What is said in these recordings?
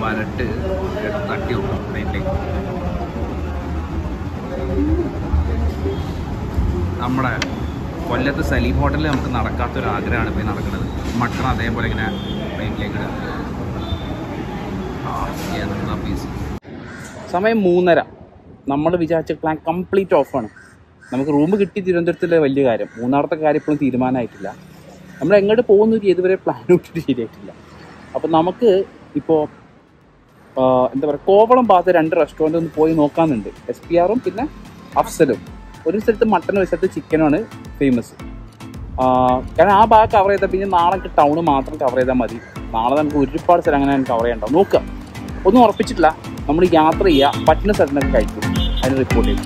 വരട്ട് തട്ടി വെക്കും പ്ലേറ്റിലേക്ക് നമ്മുടെ കൊല്ലത്ത് സലീം ഹോട്ടലിൽ നമുക്ക് നടക്കാത്തൊരു ആഗ്രഹമാണ് ഇപ്പോൾ ഈ നടക്കുന്നത് മട്ടൺ അതേപോലെ ഇങ്ങനെ പ്ലേറ്റിലേക്ക് ഇടുക ആ, എന്താ പീസ് സമയം മൂന്നര നമ്മൾ വിചാരിച്ച പ്ലാൻ കംപ്ലീറ്റ് ഓഫാണ് നമുക്ക് റൂം കിട്ടി തിരുവനന്തപുരത്തിലെ വലിയ കാര്യം മൂന്നാമത്തെ കാര്യം ഇപ്പോഴും തീരുമാനമായിട്ടില്ല നമ്മൾ എങ്ങോട്ട് പോകുന്ന ഒരു ഇതുവരെ പ്ലാൻ ഇട്ടിട്ട് ശരിയായിട്ടില്ല അപ്പം നമുക്ക് ഇപ്പോൾ എന്താ പറയുക കോവളം ഭാഗത്ത് രണ്ട് റെസ്റ്റോറൻറ്റ് ഒന്ന് പോയി നോക്കാമെന്നുണ്ട് എസ് പി ആറും പിന്നെ അഫ്സലും ഒരു സ്ഥലത്ത് മട്ടനും ഒരു സ്ഥലത്ത് ചിക്കനുമാണ് ഫേമസ് കാരണം ആ ഭാഗം കവർ ചെയ്താൽ പിന്നെ നാളെ ടൗൺ മാത്രം കവർ ചെയ്താൽ മതി നാളെ നമുക്ക് ഒരുപാട് സ്ഥലം അങ്ങനെ കവർ ചെയ്യണ്ടാവും നോക്കുക ഒന്നും ഉറപ്പിച്ചിട്ടില്ല നമ്മൾ യാത്ര ചെയ്യുക പറ്റുന്ന സ്ഥലത്തൊക്കെ കഴിക്കും അതിന് റിപ്പോർട്ട് ചെയ്യും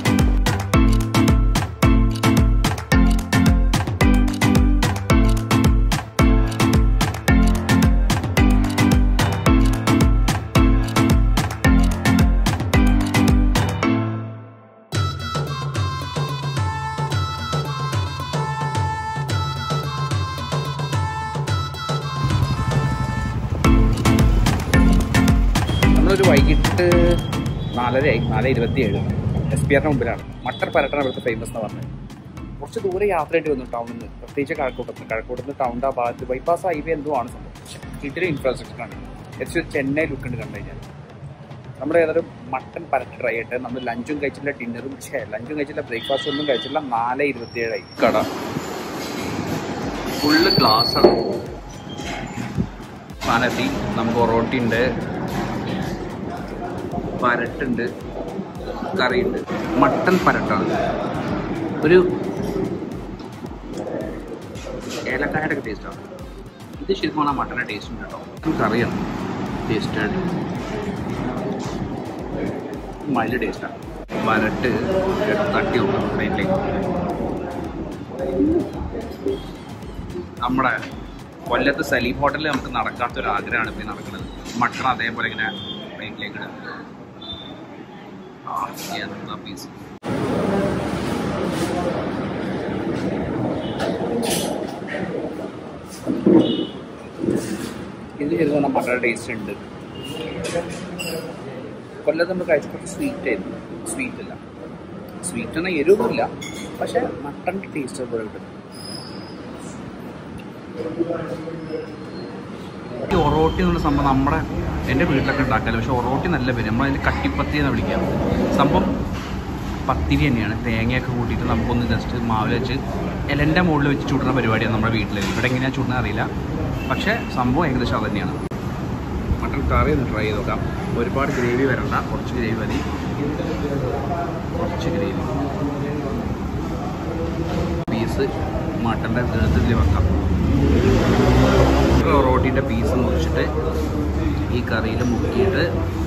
നമ്മളൊരു വൈകിട്ട് നാലരയായി നാല് ഇരുപത്തിയേഴ് എസ് പി ആറിന് മുമ്പിലാണ് മട്ടർ പരട്ടാണ് ഇവിടുത്തെ ഫേമസ് എന്ന് പറഞ്ഞത് കുറച്ച് ദൂരെ യാത്രയായിട്ട് വന്നു ടൗണിൽ നിന്ന് പ്രത്യേകിച്ച് കഴക്കൂട്ടത്ത് കഴക്കൂട്ടത്ത് ടൗണിൻ്റെ ആ ഭാഗത്ത് ബൈപ്പാസ് ഹൈവേ എന്തോ ആണ് സംഭവം പക്ഷേ ഇതിലെ ഇൻഫ്രാസ്ട്രക്ചറാണ് എച്ച് ചെന്നൈ ലുക്ക് ഉണ്ട് കണ്ടു കഴിഞ്ഞാൽ നമ്മൾ ഏതായാലും മട്ടൻ പരട്ട് ട്രൈ ചെയ്തിട്ട് നമ്മൾ ലഞ്ചും കഴിച്ചില്ല ഡിന്നറും ഛേ ലഞ്ചും കഴിച്ചില്ല ബ്രേക്ക്ഫാസ്റ്റ് ഒന്നും കഴിച്ചില്ല നാല് ഇരുപത്തിയേഴായി കട ഫുള്ള് ഗ്ലാസ് ആണ് സാധനത്തി നമുക്ക് ഒറോട്ടി ഉണ്ട് പരട്ടുണ്ട് കറിയുണ്ട് മട്ടൻ പരട്ടാണ് ഒരു ഏലക്കായുടെ ടേസ്റ്റാണ് ഇത് ശരിക്കും പറഞ്ഞാൽ മട്ടൻ്റെ ടേസ്റ്റ് ഉണ്ട് കേട്ടോ കറിയാണ് ടേസ്റ്റാണ് മൈൽഡ് ടേസ്റ്റാണ് വരട്ട് തട്ടി വെക്കും പ്ലേറ്റിലേക്ക് നമ്മുടെ കൊല്ലത്ത് സലീം ഹോട്ടലിൽ നമുക്ക് നടക്കാത്തൊരു ആഗ്രഹമാണ് ഇപ്പോൾ ഈ നടക്കുന്നത് മട്ടൺ അതേപോലെ ഇങ്ങനെ പ്ലേറ്റിലേക്ക് ഇടുക ആ എന്താ പീസ് ഇത് ശരിക്കും പറഞ്ഞാൽ മട്ടൺ ടേസ്റ്റ് ഉണ്ട് കൊല്ലത്ത് നമ്മൾ കഴിച്ച കുറച്ച് സ്വീറ്റ് ആയിരുന്നു സ്വീറ്റ് അല്ല സ്വീറ്റ് എന്നാൽ എരിവൊന്നുമില്ല പക്ഷെ മട്ടൻ്റെ ടേസ്റ്റ് അതുപോലെ കിട്ടും ഈ ഒറോട്ടി എന്നുള്ള സംഭവം നമ്മുടെ എൻ്റെ വീട്ടിലൊക്കെ ഉണ്ടാക്കാറ് പക്ഷെ ഒറോട്ടി നല്ല പേര് നമ്മളതിന് കട്ടിപ്പത്തി എന്ന് വിളിക്കാം സംഭവം പത്തിരി തന്നെയാണ് തേങ്ങയൊക്കെ കൂട്ടിയിട്ട് നമുക്കൊന്ന് ജസ്റ്റ് മാവിൽ വെച്ച് ഇലൻ്റെ മുകളിൽ വെച്ച് ചുടുന്ന പരിപാടിയാണ് നമ്മുടെ വീട്ടിൽ ഇവിടെ എങ്ങനെയാണ് ചുടുന്നത് അറിയില്ല പക്ഷേ സംഭവം ഏകദേശം അത് തന്നെയാണ് മട്ടൺ കറി ഒന്ന് ട്രൈ ചെയ്ത് നോക്കാം ഒരുപാട് ഗ്രേവി വരണ്ട കുറച്ച് ഗ്രേവി മതി കുറച്ച് ഗ്രേവി പീസ് മട്ടൻ്റെ കഴുത്തിൽ വെക്കാം റോട്ടിൻ്റെ പീസ് മുറിച്ചിട്ട് ഈ കറിയിൽ മുക്കിയിട്ട്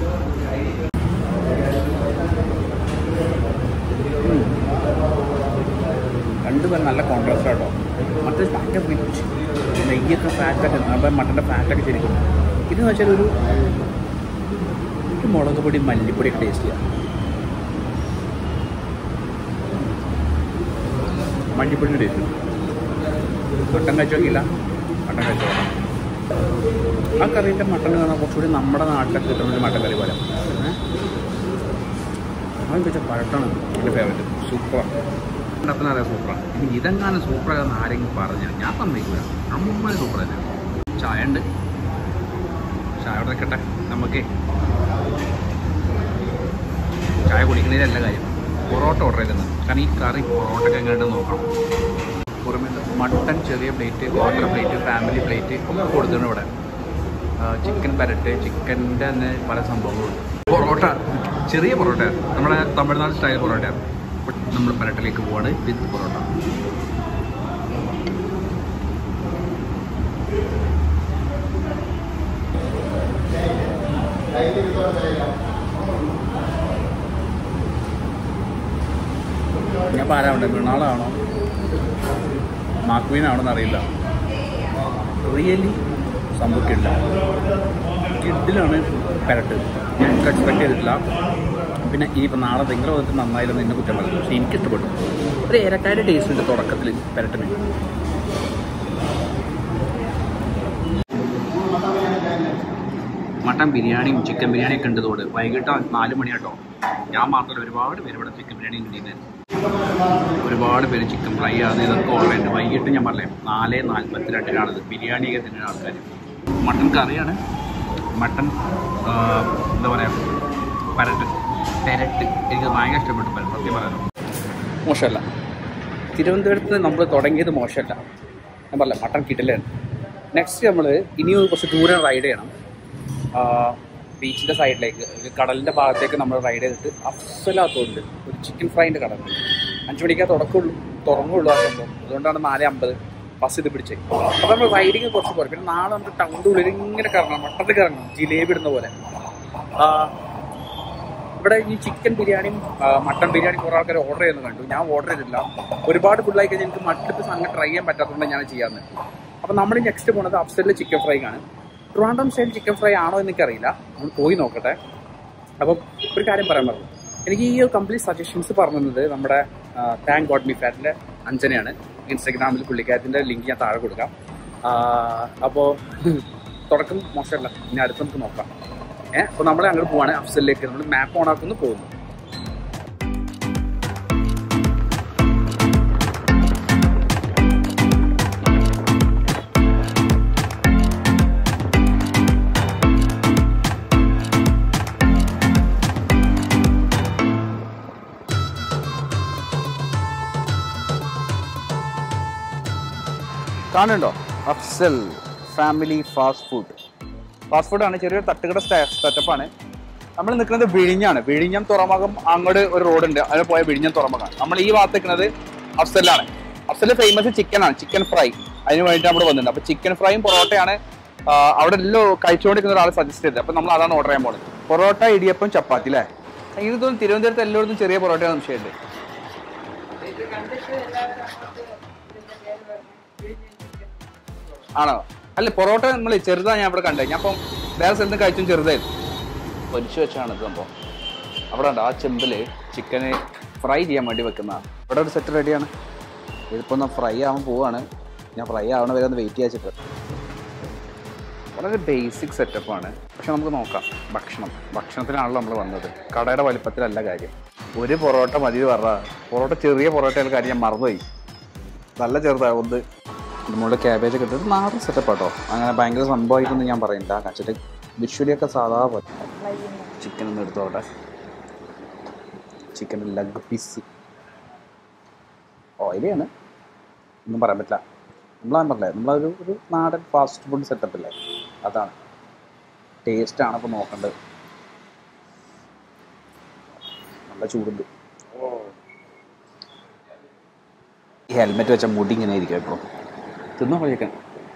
ഉം. രണ്ടുപേരും നല്ല കോൺട്രാസ്റ്റ് കേട്ടോ മറ്റേ ഭയങ്കര റിച്ച് നെയ്യൊക്കെ ഫാറ്റൊക്കെ അപ്പം മട്ടൻ്റെ ഫാറ്റൊക്കെ ശരിക്കും ഇതെന്ന് വെച്ചാൽ ഒരു ഒരു മുളക് പൊടി മല്ലിപ്പൊടിയൊക്കെ ടേസ്റ്റ് ചെയ്യാം മല്ലിപ്പൊടിയുടെ ടേസ്റ്റ് മട്ടൻ കഴിച്ചോക്കില്ല മട്ടൻ കഴിച്ചോ ആ കറീൻ്റെ മട്ടൻ കാണാൻ കുറച്ചുകൂടി നമ്മുടെ നാട്ടിലൊക്കെ കിട്ടുന്ന ഒരു മട്ടൻ കറി പോലെ ഏ? അവൻ വെച്ച പഴട്ടാണ് എൻ്റെ ഫേവറേറ്റ് സൂപ്പറാണ് ഉണ്ടാക്കുന്ന അറിയാം സൂപ്പറാണ് ഇനി ഇതെങ്ങാനും സൂപ്പറാണെന്ന് ആരെങ്കിലും പറഞ്ഞാൽ ഞാൻ സമ്മതിക്കില്ല നമ്മൾ സൂപ്പർ തന്നെ ചായ ഉണ്ട് ചായ അവിടെ നിൽക്കട്ടെ നമുക്ക് ചായ കുടിക്കുന്നതിലല്ല കാര്യം പൊറോട്ട ഓർഡർ ചെയ്തത് കാരണം ഈ കറി പൊറോട്ടയൊക്കെ എങ്ങാണ്ട് നോക്കണം പുറമെ മട്ടൺ ചെറിയ plate water plate family plate ഒക്കെ കൊടുത്തിട്ടുണ്ട് ഇവിടെ ചിക്കൻ പരട്ട് ചിക്കൻ്റെ തന്നെ പല സംഭവങ്ങളുണ്ട് പൊറോട്ട ചെറിയ പൊറോട്ട നമ്മുടെ തമിഴ്നാട് സ്റ്റൈൽ പൊറോട്ട നമ്മൾ പരട്ടിലേക്ക് പോവാണ് വിത്ത് പൊറോട്ട ഞാൻ ഇപ്പോൾ ആരാ ഉണ്ട് മൃണാളാണോ മാക്വീനാണോന്ന് അറിയില്ല റിയലി സംഭവിക്കില്ല കിഡിലാണ് പെരട്ട് ഞാൻ എക്സ്പെക്ട് ചെയ്തിട്ടില്ല പിന്നെ ഈ ഇപ്പം നാളെ ഭയങ്കര വിധത്തിൽ നന്നായിരുന്നു എന്നെ കുറ്റം പറഞ്ഞു പക്ഷേ എനിക്ക് ഇഷ്ടപ്പെട്ടു ഒരു ഏലക്കായുടെ ടേസ്റ്റ് ഉണ്ട് തുടക്കത്തിൽ പെരട്ടിന് മട്ടൻ ബിരിയാണിയും ചിക്കൻ ബിരിയാണിയൊക്കെ ഉണ്ട് ഇതോട് വൈകിട്ട് നാല് മണി കേട്ടോ ഞാൻ മാത്രമല്ല ഒരുപാട് പേര് ഇവിടെ ചിക്കൻ ബിരിയാണി കിട്ടിയിട്ടുണ്ട് ഒരുപാട് പേര് ചിക്കൻ ഫ്രൈ ആണ് ഇതൊക്കെ ഓർഡർ ഉണ്ട് വൈകിട്ട് ഞാൻ പറയാം നാല് നാൽപ്പത്തി രണ്ടിനാണത് ബിരിയാണിയൊക്കെ തിന്നുന്ന ആൾക്കാർ മട്ടൻ കറിയാണ് മട്ടൻ ആ, എന്താ പറയുക പരട്ട് പെരട്ട് എനിക്ക് ഭയങ്കര ഇഷ്ടപ്പെട്ടു പരട്ട് സത്യം പറയാനോ മോശമല്ല തിരുവനന്തപുരത്ത് നമ്മൾ തുടങ്ങിയത് മോശമല്ല ഞാൻ പറഞ്ഞില്ല മട്ടൺ കിട്ടില്ലാണ് നെക്സ്റ്റ് നമ്മൾ ഇനിയും കുറച്ച് ദൂരം റൈഡ് ചെയ്യണം ബീച്ചിൻ്റെ സൈഡിലേക്ക് ഒരു കടലിൻ്റെ ഭാഗത്തേക്ക് നമ്മൾ റൈഡ് ചെയ്തിട്ട് അഫ്സലാത്തോണ്ട് ഒരു ചിക്കൻ ഫ്രൈൻ്റെ കടലുണ്ട് അഞ്ച് മണിക്കാ തുടക്കമുള്ളൂ തുറങ്ങുള്ളൂ ആ സംഭവം അതുകൊണ്ടാണ് നാല് അമ്പത് ബസ് ഇത് പിടിച്ചത് അപ്പോൾ നമ്മൾ റൈഡിങ് കുറച്ച് പോരും പിന്നെ നാളെ നമുക്ക് ടൗണിൻ്റെ ഉള്ളിൽ ഇങ്ങനെ കറങ്ങണം മട്ടത്തിൽ കറങ്ങണം ജിലേബി ഇടുന്ന പോലെ ആ, ഇവിടെ ഈ ചിക്കൻ ബിരിയാണിയും ആ, മട്ടൻ ബിരിയാണി കുറേ ആൾക്കാർ ഓർഡർ ചെയ്യുന്നത് കണ്ടു ഞാൻ ഓർഡർ ചെയ്തില്ല ഒരുപാട് ഫുഡായി കഴിഞ്ഞാൽ എനിക്ക് മട്ടിപ്പ് സംഘം ട്രൈ ചെയ്യാൻ പറ്റാത്തതുകൊണ്ട് ഞാൻ ചെയ്യാമെന്ന് അപ്പോൾ നമ്മൾ നെക്സ്റ്റ് പോണത് അഫ്സലിലെ ചിക്കൻ ഫ്രൈ ആണ് ട്രിവാൻഡ്രം സ്റ്റൈൽ ചിക്കൻ ഫ്രൈ ആണോ എന്ന് എനിക്കറിയില്ല നമ്മൾ പോയി നോക്കട്ടെ അപ്പം ഒരു കാര്യം പറയാൻ പറഞ്ഞു എനിക്ക് ഈ ഒരു കംപ്ലീറ്റ് സജഷൻസ് പറഞ്ഞത് നമ്മുടെ താങ്ക് ഗോഡ് മീ ഫാറ്റിൻ്റെ അഞ്ജനയാണ് ഇൻസ്റ്റാഗ്രാമിൽ പുള്ളിക്കാരത്തിൻ്റെ ലിങ്ക് ഞാൻ താഴെ കൊടുക്കാം അപ്പോൾ തുടക്കം മോശമല്ല ഇനി അടുത്ത് നമുക്ക് നോക്കാം ഏഹ് അപ്പോൾ നമ്മൾ അങ്ങോട്ട് പോവാണ് അഫ്സലിലേക്ക് നമ്മൾ മാപ്പ് ഓൺ ആക്കുന്നു പോകുന്നു കാണുന്നുണ്ടോ Afsal family fast food fast ഫുഡാണ് ചെറിയൊരു തട്ടുകട സെറ്റപ്പാണ് നമ്മൾ നിൽക്കുന്നത് വിഴിഞ്ഞാണ് വിഴിഞ്ഞം തുറമുഖം അങ്ങോട്ട് ഒരു റോഡുണ്ട് അതിൽ പോയ വിഴിഞ്ഞം തുറമുഖം നമ്മൾ ഈ ഭാഗത്ത് നിൽക്കുന്നത് അഫ്സലിലാണ് അഫ്സലിൽ ഫേമസ് ചിക്കൻ ആണ് ചിക്കൻ ഫ്രൈ അതിന് വേണ്ടിയിട്ട് നമ്മൾ വന്നിട്ടുണ്ട് അപ്പോൾ ചിക്കൻ ഫ്രൈയും പൊറോട്ടയാണ് ആ, അവിടെ എല്ലാം കഴിച്ചുകൊണ്ടിരിക്കുന്ന ഒരാൾ സജസ്റ്റ് ചെയ്തത് അപ്പോൾ നമ്മൾ അതാണ് ഓർഡർ ചെയ്യാൻ പോകുന്നത് പൊറോട്ട ഇടിയപ്പം ചപ്പാത്തി അല്ലേ ഇത് തോന്നുന്നു തിരുവനന്തപുരത്ത് എല്ലായിടത്തും ചെറിയ പൊറോട്ടയാണ് സംശയമുണ്ട് ആണോ അല്ല പൊറോട്ട നമ്മൾ ചെറുതാ ഞാൻ ഇവിടെ കണ്ടത് ഞാൻ ഇപ്പം വേറെ സ്ഥലത്ത് കഴിച്ചും ചെറുതായിരുന്നു പൊരിച്ചു വെച്ചാണ് ഇത് സംഭവം അവിടെ ഉണ്ട് ആ ചെമ്പില് ചിക്കന് ഫ്രൈ ചെയ്യാൻ വേണ്ടി വെക്കുന്നതാണ് ഇവിടെ ഒരു സെറ്റ് റെഡിയാണ് ഇതിപ്പോൾ ഒന്ന് ഫ്രൈ ആവാൻ പോവാണ് ഞാൻ ഫ്രൈ ആവണ വരെ ഒന്ന് വെയിറ്റ് ചെയ്യാച്ചിട്ട് വളരെ ബേസിക് സെറ്റപ്പാണ് പക്ഷെ നമുക്ക് നോക്കാം ഭക്ഷണം ഭക്ഷണത്തിനാണല്ലോ നമ്മൾ വന്നത് കടയുടെ വലിപ്പത്തിലല്ല കാര്യം ഒരു പൊറോട്ട മതി പറഞ്ഞ പൊറോട്ട ചെറിയ പൊറോട്ടയുടെ കാര്യം ഞാൻ മറന്നുപോയി നല്ല ചെറുതാണ് ഒന്ന് നമ്മളുടെ ക്യാബേജ് ഒക്കെ ഇട്ടിട്ട് നാടൻ സെറ്റപ്പ് കേട്ടോ അങ്ങനെ ഭയങ്കര സംഭവമായിട്ടൊന്നും ഞാൻ പറയില്ല കഴിച്ചിട്ട് വിഷ്വലി ഒക്കെ സാധാ പോലെ ചിക്കൻ ഒന്ന് എടുത്തോട്ടെ ചിക്കൻ ലഗ് പീസ് ഓയിലിയാണ് ഒന്നും പറയാൻ പറ്റില്ല നമ്മളാൻ പറഞ്ഞില്ലേ നമ്മളൊരു ഒരു നാടൻ ഫാസ്റ്റ് ഫുഡ് സെറ്റപ്പ് അല്ലേ അതാണ് ടേസ്റ്റാണ് ഇപ്പോൾ നോക്കേണ്ടത് നല്ല ചൂടുണ്ട് ഈ ഹെൽമെറ്റ് വെച്ച മുടി ഇങ്ങനെ ഇരിക്കും ഇപ്പോൾ തിന്നോ കഴിക്കാൻ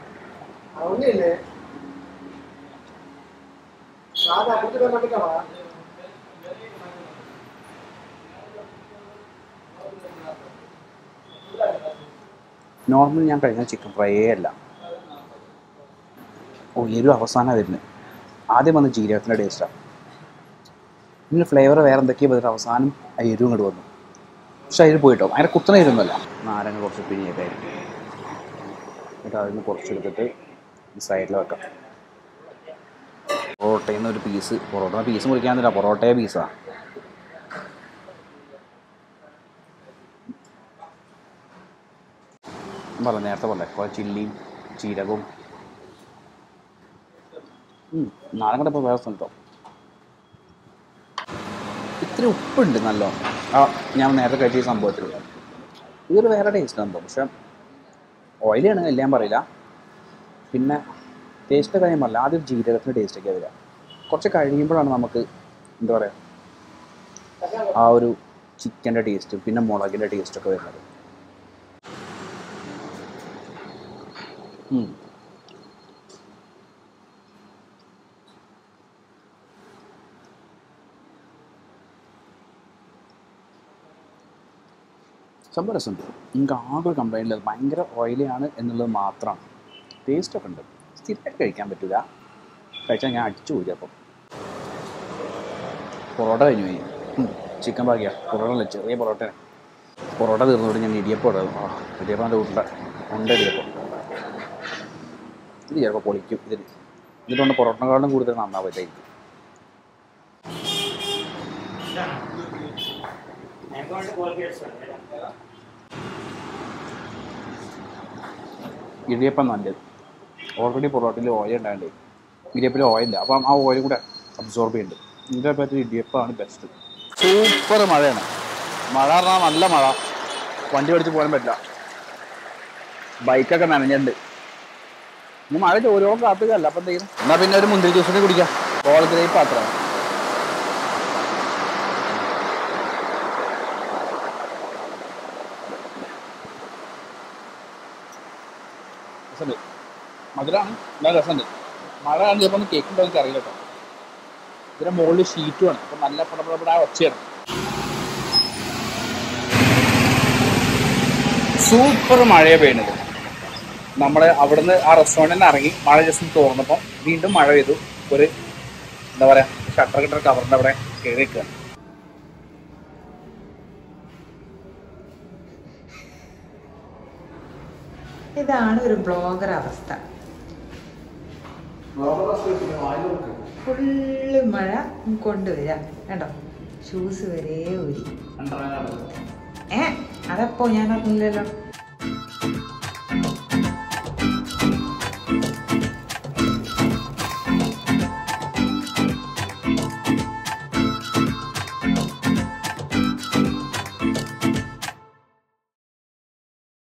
നോർമൽ ഞാൻ കഴിഞ്ഞ ചിക്കൻ ഫ്രൈയേ അല്ല ഓ എരിവ് അവസാനം വരുന്നത് ആദ്യം വന്ന് ജീരകത്തിൻ്റെ ടേസ്റ്റാണ് പിന്നെ ഫ്ലേവർ വേറെ എന്തൊക്കെയോ വന്നിട്ട് അവസാനം ആ എരിവും ഇങ്ങോട്ട് വന്നു പക്ഷെ അതിൽ പോയിട്ടോ ഭയങ്കര കുത്തണ എരിവൊന്നുമല്ല നാരങ്ങ കുറച്ച് പിഴിയൊക്കെ ആയിരിക്കും എന്നിട്ട് അതിൽ നിന്ന് കുറച്ചെടുത്തിട്ട് ഈ സൈഡിൽ വെക്കാം പൊറോട്ടയിൽ നിന്ന് ഒരു പീസ് പൊറോട്ട പീസ് മുറിക്കാന്നില്ല പൊറോട്ടയെ പീസാണ് പറഞ്ഞു നേരത്തെ പോലെ കുറേ ചില്ലിയും ജീരകവും നാളെ കൂടെ ഇപ്പോൾ വേറെ സ്ഥലത്തോ ഇത്തിരി ഉപ്പുണ്ട് നല്ല ആ ഞാൻ നേരത്തെ കഴിച്ച ഈ സംഭവത്തിൽ ഇതൊരു വേറെ ടേസ്റ്റ് സംഭവം പക്ഷെ ഓയിലാണ് എല്ലാം പറയില്ല പിന്നെ ടേസ്റ്റ് കാര്യം പറയില്ല ആദ്യം ജീരകത്തിൻ്റെ ടേസ്റ്റൊക്കെ വരിക കുറച്ച് കഴിയുമ്പോഴാണ് നമുക്ക് എന്താ പറയുക ആ ഒരു ചിക്കൻ്റെ ടേസ്റ്റ് പിന്നെ മുളകിൻ്റെ ടേസ്റ്റൊക്കെ വരുന്നത് ഉം. സംഭവം രസമുണ്ട് എനിക്ക് ആകെ ഒരു കംപ്ലൈൻറ്റ് ഇല്ല ഭയങ്കര ഓയിലിയാണ് എന്നുള്ളത് മാത്രമാണ് ടേസ്റ്റൊക്കെ ഉണ്ട് സ്ഥിരമായിട്ട് കഴിക്കാൻ പറ്റില്ല കഴിച്ചാൽ ഞാൻ അടിച്ചു പോയി അപ്പം പൊറോട്ട കഴിഞ്ഞു പോയി ചിക്കൻ ബാക്കിയാ പൊറോട്ട അല്ല ചെറിയ പൊറോട്ട പൊറോട്ട തീർന്നോട് ഞാൻ ഇടിയപ്പം ഇടാം ആ ഇടിയപ്പം നല്ല ഉണ്ട ഉണ്ട ഇടിയപ്പം ഇത് ചിലപ്പോൾ പൊളിക്കും ഇതിന് ഇതിലുണ്ട് പൊറോട്ടനെക്കാളും കൂടുതൽ നന്നാവില്ലായിരിക്കും ഇടിയപ്പം നല്ലത് ഓൾറെഡി പൊറോട്ടയിൽ ഓയിൽ ഉണ്ടാണ്ട് ഇടിയപ്പിൽ ഓയിലില്ല അപ്പം ആ ഓയിൽ കൂടെ അബ്സോർബ് ചെയ്യുന്നുണ്ട് ഇതിനെ പറ്റി ഇടിയപ്പമാണ് ബെസ്റ്റ് സൂപ്പർ മഴയാണ് മഴ പറഞ്ഞാൽ നല്ല മഴ വണ്ടി ഓടിച്ച് പോകാൻ പറ്റില്ല ബൈക്കൊക്കെ നനഞ്ഞിട്ടുണ്ട് ഇനി മഴ ചോരോ കാത്തുകയല്ല അപ്പം എന്തെങ്കിലും എന്നാ പിന്നെ ഒരു മുന്തിരി ജ്യൂസ് കൂടി കുടിക്കാം ബോൾ ഗ്രേപ്പ് മാത്രമാണ് രസമുണ്ട് മധുരമാണ് നല്ല രസമുണ്ട് മഴ ആണ് ചിലപ്പോൾ ഒന്ന് കേൾക്കുമ്പോൾ എനിക്ക് അറിയില്ല കേട്ടോ ഇതിന്റെ മുകളിൽ ഷീറ്റുമാണ് അപ്പം നല്ല പടപടപട ഒച്ചയാണ് സൂപ്പർ മഴയെ പെയ്യുന്നത് നമ്മൾ അവിടുന്ന് ആ റെസ്റ്റോറൻറ്റിൽ നിന്ന് ഇറങ്ങി മഴ ജസ്റ്റ് തോർന്നപ്പം വീണ്ടും മഴ പെയ്തു ഒരു എന്താ പറയാ ഷട്ടർ കിട്ടർ കവറിന്റെ അവിടെ കയറി നിൽക്കുക ഇതാണ് ഒരു ബ്ലോഗർ അവസ്ഥ ഫുള്ള് മഴ കൊണ്ടുവരാം കണ്ടോ ഷൂസ് വരെ ഊരി ഏ അതപ്പോ ഞാൻ അറിഞ്ഞില്ലല്ലോ